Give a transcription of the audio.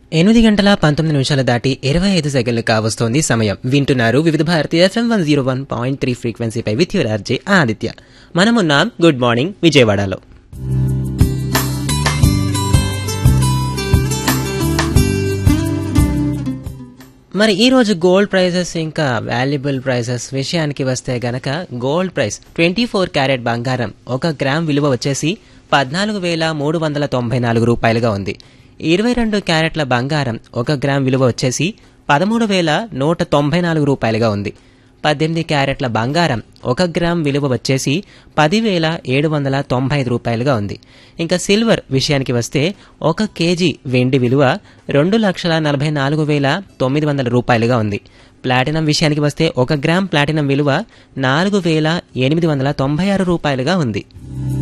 ఎనిమిది గంటల పంతొమ్మిది నిమిషాలు దాటి ఇరవై ఐదు సెకండ్లు కావస్తోంది సమయం వింటున్నారు Vividh Bharati FM one zero one point three ఫ్రీక్వెన్సీపై విత్ యువర్ ఆర్జే ఆదిత్య మనమున్నాం గుడ్ మార్నింగ్ విజయవాడలో మరి ఈ రోజు గోల్డ్ ప్రైజెస్ ఇంకా వాల్యుబుల్ ప్రైజెస్ విషయానికి వస్తే గనక gold price twenty four carat బంగారం ఒక గ్రామ్ విలువ వచ్చేసి పద్నాలుగు వేల మూడు వందల తొంభై నాలుగు రూపాయలుగా ఉంది ఇరవై రెండు క్యారెట్ల బంగారం ఒక గ్రామ్ విలువ వచ్చేసి పదమూడు వేల నూట తొంభై నాలుగు రూపాయలుగా ఉంది పద్దెనిమిది క్యారెట్ల బంగారం ఒక గ్రామ్ విలువ వచ్చేసి పదివేల ఏడు వందల తొంభై ఐదు రూపాయలుగా ఉంది ఇంకా సిల్వర్ విషయానికి వస్తే ఒక కేజీ వెండి విలువ రెండు లక్షల నలభై నాలుగు వేల తొమ్మిది వందల రూపాయలుగా ఉంది ప్లాటినం విషయానికి వస్తే ఒక గ్రామ్ ప్లాటినం విలువ నాలుగు వేల ఎనిమిది వందల తొంభై ఆరు రూపాయలుగా ఉంది